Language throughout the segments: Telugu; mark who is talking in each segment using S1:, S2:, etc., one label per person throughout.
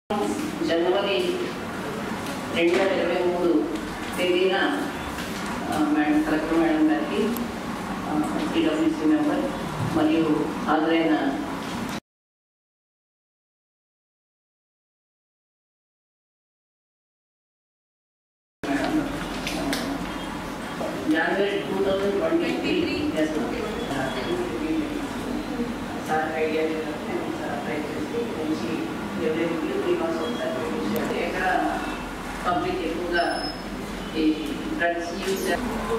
S1: జనవరి రెండు వేల ఇరవై మూడు తేదీన ఆ, మేడం కలెక్టర్ మేడం గారికి టీడబ్ల్యూసీ మెంబర్ మరియు హాజరైన January two thousand twenty three sir idea sir try చేసి మంచి ఎవరికి త్రీ మంత్స్ ఒకసారి పెట్టించారు ఎక్కడ పబ్లిక్ ఎక్కువగా ఈ డ్రగ్స్ యూజ్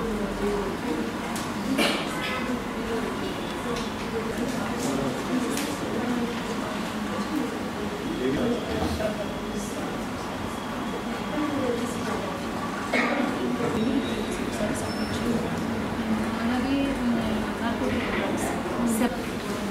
S2: అలాగే నార్కోటిక్ డ్రగ్స్ సెప్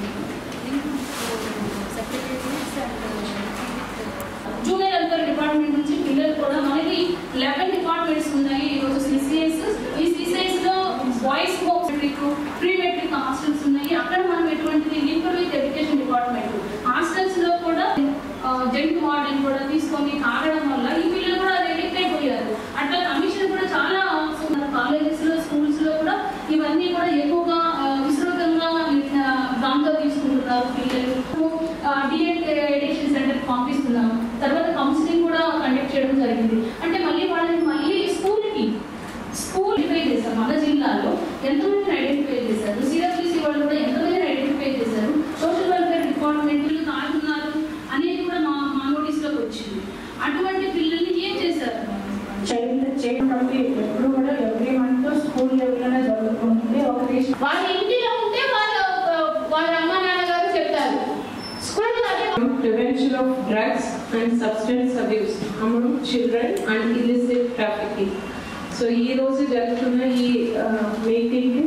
S3: జూనియర్ వెల్ఫేర్ డిపార్ట్మెంట్ నుంచి పిల్లలు కూడా మనకి లెవెన్ డిపార్ట్మెంట్స్ ఉన్నాయి ఈరోజు సిసిఎస్ ఈ సిసిఎస్ లో boys home matric pre matric hostels ఉన్నాయి అక్కడ మనం ఎటువంటిది linked with education department hostels లో కూడా జెంట్ వార్డెన్ కూడా తీసుకొని తాగడం వల్ల ఈ పిల్లలు కూడా అది ఎడిక్ట్ అయిపోయారు అట్లా కమిషన్ కూడా చాలా మన కాలేజెస్ లో స్కూల్స్ లో కూడా ఇవన్నీ కూడా ఎక్కువగా ఆ, విస్తృతంగా ఆ, దాంట్లో తీసుకుంటున్నారు పిల్లలు డిఎడ్ ఎడిక్షన్ సెంటర్ పంపిస్తున్నాం తర్వాత కౌన్సిలింగ్ కూడా కండక్ట్ చేయడం జరిగింది అంటే మళ్ళీ వాళ్ళని మళ్ళీ స్కూల్కి స్కూల్ ఐడెంటిఫై చేశారు మన జిల్లాలో ఎంతమందిని ఐడెంటిఫై చేశారు సిడబ్ల్యూసీ వాళ్ళు కూడా ఎంతమందిని ఐడెంటిఫై చేశారు సోషల్ వెల్ఫేర్ డిపార్ట్మెంట్లు తాగుతున్నారు అనేది కూడా మా మా నోటీస్లోకి వచ్చింది అటువంటి పిల్లల్ని ఏం చేశారు
S4: చైల్డ్ చైల్డ్ కాబట్టి ఎప్పుడు కూడా ఎవ్రీ మంత్ స్కూల్ లెవెల్లోనే జరుగుతుంది ఒక దేశం
S3: వాళ్ళ ఇంటిలో ఉంటే వాళ్ళ వాళ్ళ అమ్మ నాన్నగారు చెప్తారు స్కూల్ అదే
S5: prevention of drugs and substance abuse among children and illicit trafficking. So ఈ రోజు జరుగుతున్న ఈ meeting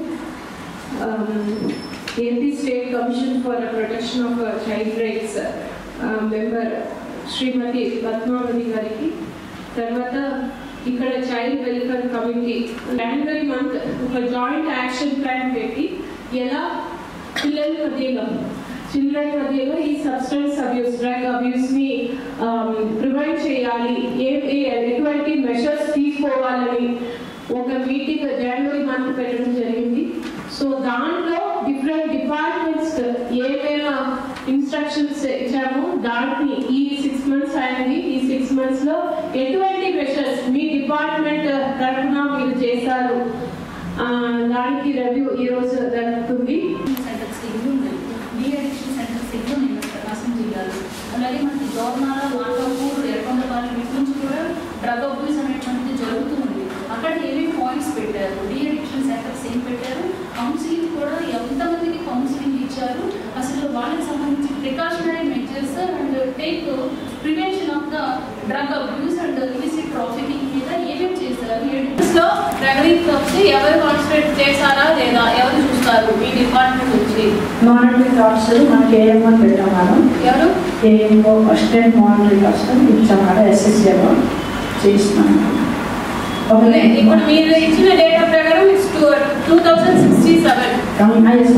S5: AP state commission for protection of child rights member Shrimati Padmavathi గారికి తర్వాత ఇక్కడ child welfare committee January month ఒక జాయింట్ యాక్షన్ ప్లాన్ పెట్టి ఎలా పిల్లల మధ్యలో చిల్డ్రన్ మధ్యలో ఈ సబ్స్టెన్స్ అబ్యూస్ డ్రగ్ అబ్యూస్ ని ప్రివెంట్ చేయాలి ఏ ఏ- ఎటువంటి మెషర్స్ తీసుకోవాలని ఒక మీటింగ్ జనవరి మంత్ పెట్టడం జరిగింది సో దాంట్లో డిఫరెంట్ డిపార్ట్మెంట్స్ ఏమేమి ఇన్స్ట్రక్షన్స్ ఇచ్చామో దాన్ని ఈ సిక్స్ మంత్స్ అయింది ఈ సిక్స్ మంత్స్ లో ఎటువంటి మెషర్స్ మీ డిపార్ట్మెంట్ తరఫున మీరు చేశారు ఆ, దానికి రివ్యూ ఈ రోజు జరుగుతుంది
S3: సెంటర్స్ ఎన్ని ఉన్నాయి డీ అడిక్షన్ సెంటర్స్ ఎన్ని ఉన్నాయి మన ప్రకాశం జిల్లాలో అలాగే మనకి దోర్నాల మాటపూర్ ఎర్రకొండపాలెం వీటి నుంచి కూడా డ్రగ్ అబ్యూస్ అనేటువంటిది జరుగుతుంది అక్కడ ఏమేమి పాయింట్స్ పెట్టారు డీ అడిక్షన్ సెంటర్స్ ఏం పెట్టారు కౌన్సిలింగ్ కూడా ఎంతమందికి కౌన్సిలింగ్ ఇచ్చారు అసలు వాళ్ళకి సంబంధించి precautionary measures and take prevention of the drug abuse and illicit trafficking మీద ఏమేమి చేశారు లో రెవెన్యూ క్లబ్స్ ఎవరు కాన్సన్ట్రేట్ చేశారా లేదా ఎవరు చూస్తారు మీ డిపార్ట్మెంట్ నుంచి
S4: మానిటరింగ్ ఆఫీసర్ మనకి ఏఎంఓ పెట్టాం మేడం
S3: ఎవరు
S4: ఏఎంఓ అసిస్టెంట్ మానిటరింగ్ ఆఫీసర్ ఇచ్చాం మేడం ఎస్ఎస్ఏలో చేస్తున్నాం
S3: ఓకే, ఇప్పుడు మీరు ఇచ్చిన డేటా ప్రకారం it's two two thousand sixty seven
S4: communicate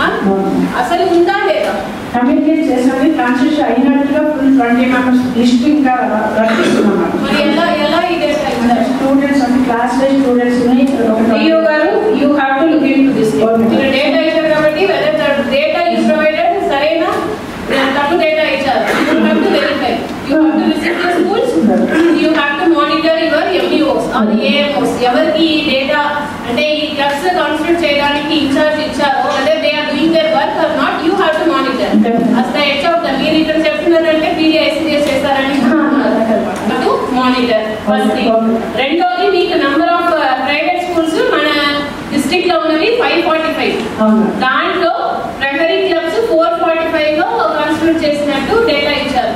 S3: అసలు ఉందా లేదా
S4: కమ్యూనికేట్ చేసాము ట్రాన్స్లేషన్ అయినట్టుగా ఫుల్ ట్వంటీ మెంబర్స్ లిస్ట్ ఇంకా రప్పిస్తున్నాం
S3: మరి ఎలా ఎలా ఈ డేటా ఇచ్చారు
S4: స్టూడెంట్స్ అంటే క్లాస్ లో స్టూడెంట్స్
S3: డిఓ గారు you have to look into this
S4: Okay.
S3: మీరు డేటా ఇచ్చారు కాబట్టి వెదర్ డేటా ఈస్ ప్రొవైడెడ్ సరైన తప్పు డేటా ఇచ్చారు you have to verify you have to visit the schools you have to monitor your MEOs అది ఏఎంఓస్ ఎవరికి ఈ డేటా అంటే ఈ క్లబ్స్ కాన్సన్ట్రేట్ చేయడానికి ఇన్ఛార్జ్ ఇచ్చారో అదే they are doing their work or not you have to monitor అసలు హెచ్ ఆఫ్ ద మీరు ఇక్కడ చెప్తున్నారంటే పీడిఎస్సీఎస్ చేస్తారని టు మానిటర్ ఫస్ట్ థింగ్ రెండోది మీకు నంబర్ ఆఫ్ ప్రైవేట్ స్కూల్స్ మన డిస్ట్రిక్ట్ లో ఉన్నవి ఫైవ్ ఫార్టీ ఫైవ్
S4: అవును
S3: దాంట్లో primary clubs four forty five లో కాన్స్టిట్యూట్ చేసినట్టు డేటా ఇచ్చారు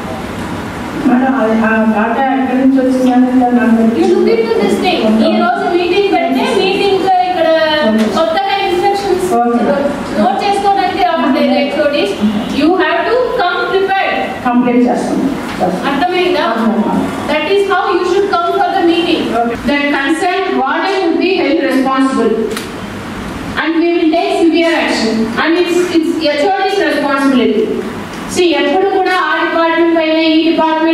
S4: మేడం అది ఆ డాటా ఎక్కడి నుంచి వచ్చిందని నాకు
S3: you look into this thing ఈ రోజు మీటింగ్ పెడితే మీటింగ్ ఇక్కడ కొత్తగా ఇన్స్ట్రక్షన్స్
S4: Okay.
S3: నోట్ చేసుకోవడానికి రావట్లేదు HODs you have to come prepared
S4: complete చేస్తాం చేస్తాం.
S3: అర్థమైందా That is how you should come for the meeting. That concerned warden will be held responsible. And we will take severe action. And it's, it's HOD's responsibility. See, ఎప్పుడు కూడా ఆ డిపార్ట్మెంట్ పైన ఈ department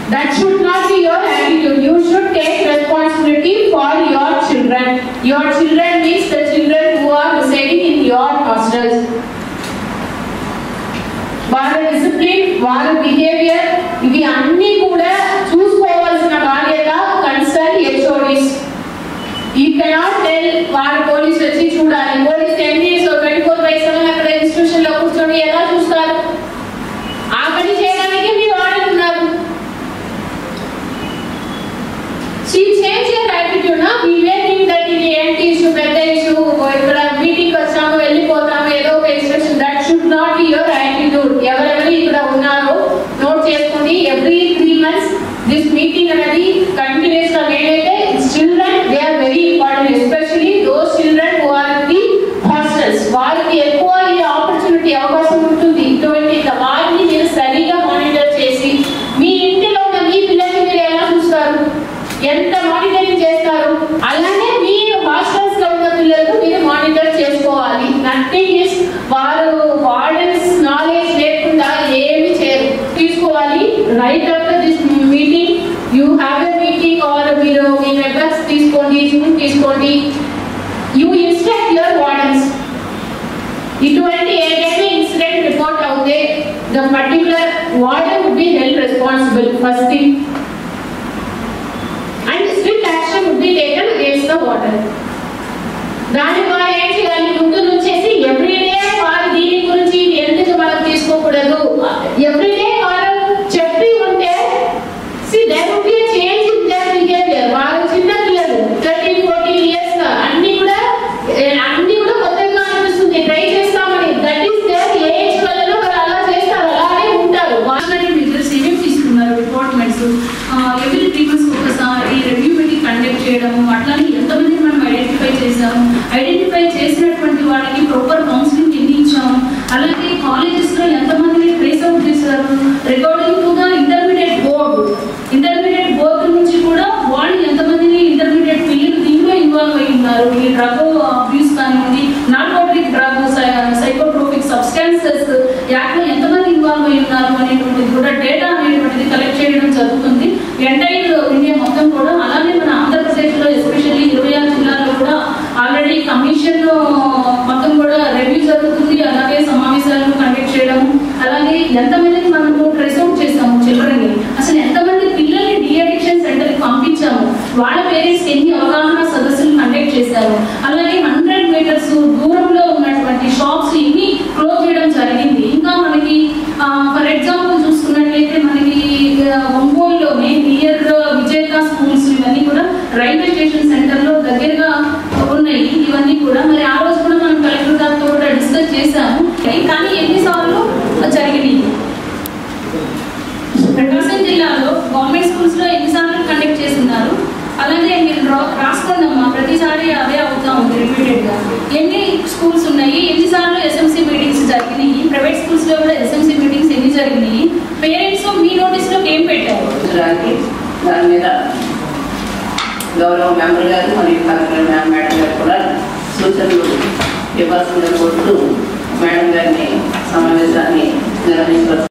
S5: That should not be your attitude. You should take responsibility for your children. Your children means the children who are residing in your hostels. వాళ్ళ డిసిప్లిన్ వాళ్ళ బిహేవియర్ ఇవి అన్ని కూడా చూసుకోవాల్సిన బాధ్యత కన్సర్న్ హెచ్ఓడిస్ ఈ కెనాట్ టెల్ వాళ్ళ పోలీస్ వచ్చి చూడాలి పోలీస్ ఎన్ని ట్వంటీ ఫోర్ బై సెవెన్ అక్కడ ఇన్స్టిట్యూషన్ లో కూర్చొని ఎలా చూస్తారు ఆ పని చేయడానికి మీ వాళ్ళు ఉన్నారు షీ చేంజ్ యర్ యాటిట్యూడ్ నా వి మే థింక్ దట్ ఇది ఏంటి ఇష్యూ పెద్ద ఇష్యూ ఇక్కడ మీటింగ్ వచ్చాము వెళ్ళిపోతాము ఏదో ఒక instruction that should not be your attitude ఎవరెవరు ఇక్కడ ఉన్నారో నోట్ చేసుకోండి every three months this meeting అనేది కంటిన్యూస్ గా నేనైతే children they are very important especially those children who are the hostels వారికి ఎక్కువ ఈ ఆపర్చునిటీ అవకాశం ఉంటుంది ఇటువంటి వారిని మీరు సరిగా మానిటర్ చేసి మీ ఇంటిలో ఉన్న మీ పిల్లల్ని మీరు ఎలా చూస్తారు ఎంత మానిటరింగ్ చేస్తారు అలానే మీ హాస్టల్స్ లో ఉన్న పిల్లలకు మీరు మానిటర్ చేసుకోవాలి నథింగ్ ఇస్ వారు వార్డెన్స్ నాలెడ్జ్ లేకుండా ఏమి చేయరు తీసుకోవాలి right after this meeting you have a meeting or మీరు మీ మెంబర్స్ తీసుకోండి జూమ్ తీసుకోండి యూ ఇన్స్ట్రక్ట్ యువర్ వార్డెన్స్ ఇటువంటి ఏదైతే ఇన్సిడెంట్ రిపోర్ట్ అవుతే the particular warden would be held responsible first thing and strict action would be taken against the వాటర్ దాని ద్వారా ఏం చేయాలి ముందు నుంచేసి ఎవ్రీడే వారు దీని గురించి ఎందుకు మనం తీసుకోకూడదు ఎవ్రీడే వారు చెప్పి ఉంటే see there would be change in their behaviour వారు చిన్న పిల్లలు థర్టీన్ ఫోర్టీన్ ఇయర్స్ అన్ని కూడా ఏ, అన్ని కూడా కొత్తగా అనిపిస్తుంది ట్రై చేస్తామని దట్ ఈస్ దేర్ ఏజ్ వల్ల వారు అలా చేస్తారు అలానే ఉంటారు
S3: వాటిని మెజర్స్ ఏమేమి తీసుకున్నారు డిపార్ట్మెంట్స్ ఎవ్రీ త్రీ మంత్స్ ఒకసారి రివ్యూ మీటింగ్ కండక్ట్ చేయడము అట్లానే ఎంతమంది మనం ఐడెంటిఫై చేసాము ఐడెంటిఫై చేసినటువంటి వాళ్ళకి ప్రాపర్ కౌన్సిలింగ్ ఎన్ని ఇచ్చాము అలాగే కాలేజెస్ లో ఎంతమందిని ట్రేస్ అవుట్ చేశారు recording to the intermediate board intermediate board నుంచి కూడా వాళ్ళు ఎంతమందిని ఇంటర్మీడియట్ పిల్లలు దీనిలో ఇన్వాల్వ్ అయి ఉన్నారు ఈ డ్రగ్ అబ్యూస్ కానివ్వండి నార్కోటిక్ డ్రగ్ సైకోట్రోపిక్ సబ్స్టాన్సెస్ యాక్ట్లో ఎంతమంది ఇన్వాల్వ్ అయి ఉన్నారు అనేటువంటిది కూడా డేటా అనేటువంటిది కలెక్ట్ చేయడం జరుగుతుంది ఎంటైర్ ఇండియా మొత్తం కూడా అలానే మన ఆంధ్రప్రదేశ్లో ఎస్పెషల్లీ ఇరవై ఆరు జిల్లాల్లో కూడా ఆల్రెడీ కమిషన్ మొత్తం కూడా రివ్యూ జరుగుతుంది అలాగే సమావేశాలను కండక్ట్ చేయడం అలాగే ఎంతమందిని మనము ట్రెస్ అవుట్ చేసాము చిల్డ్రన్ని అసలు ఎంతమంది పిల్లల్ని డిఅడిక్షన్ సెంటర్కి పంపించాము వాళ్ళ పేరెంట్స్ ఎన్ని అవగాహన సదస్సులు కండక్ట్ చేశారు అలాగే హండ్రెడ్ మీటర్స్ దూరంలో ఉన్నటువంటి షాప్స్ ఇన్ని క్లోజ్ చేయడం జరిగింది ఇంకా మనకి ఫర్ ఎగ్జాంపుల్ చూసుకున్నట్లయితే మనకి ఆ, ఒంగోలులోనే నియర్ విజేత స్కూల్స్ ఇవన్నీ కూడా రైల్వే స్టేషన్ సెంటర్ లో దగ్గరగా ఉన్నాయి ఇవన్నీ కూడా మరి ఆ రోజు కూడా మనం కలెక్టర్ గారితో కూడా డిస్కస్ చేశాము కానీ ఎన్నిసార్లు జరిగినాయి ప్రకాశం జిల్లాలో గవర్నమెంట్ స్కూల్స్ లో ఎన్నిసార్లు కండక్ట్ చేస్తున్నారు అలాగే మీరు రా- రాసుకోండమ్మా ప్రతిసారి అదే అవుతా ఉంది రిపీటెడ్ గా ఎన్ని స్కూల్స్ ఉన్నాయి ఎన్నిసార్లు ఎస్ఎంసీ మీటింగ్స్ జరిగినాయి ప్రైవేట్ స్కూల్స్ లో కూడా ఎస్ఎంసీ మీటింగ్స్ ఎన్ని జరిగినాయి పేరెంట్స్ మీ నోటీస్ లో ఏం పెట్టారు
S1: దానికి దాని మీద గౌరవ మెంబర్ గారు మరియు కలెక్టర్ మ్యామ్ మేడం గారు కూడా సూచనలు ఇవ్వాల్సిందిగా కోరుతూ మేడం గారిని సమావేశాన్ని నిర్వహించవచ్చు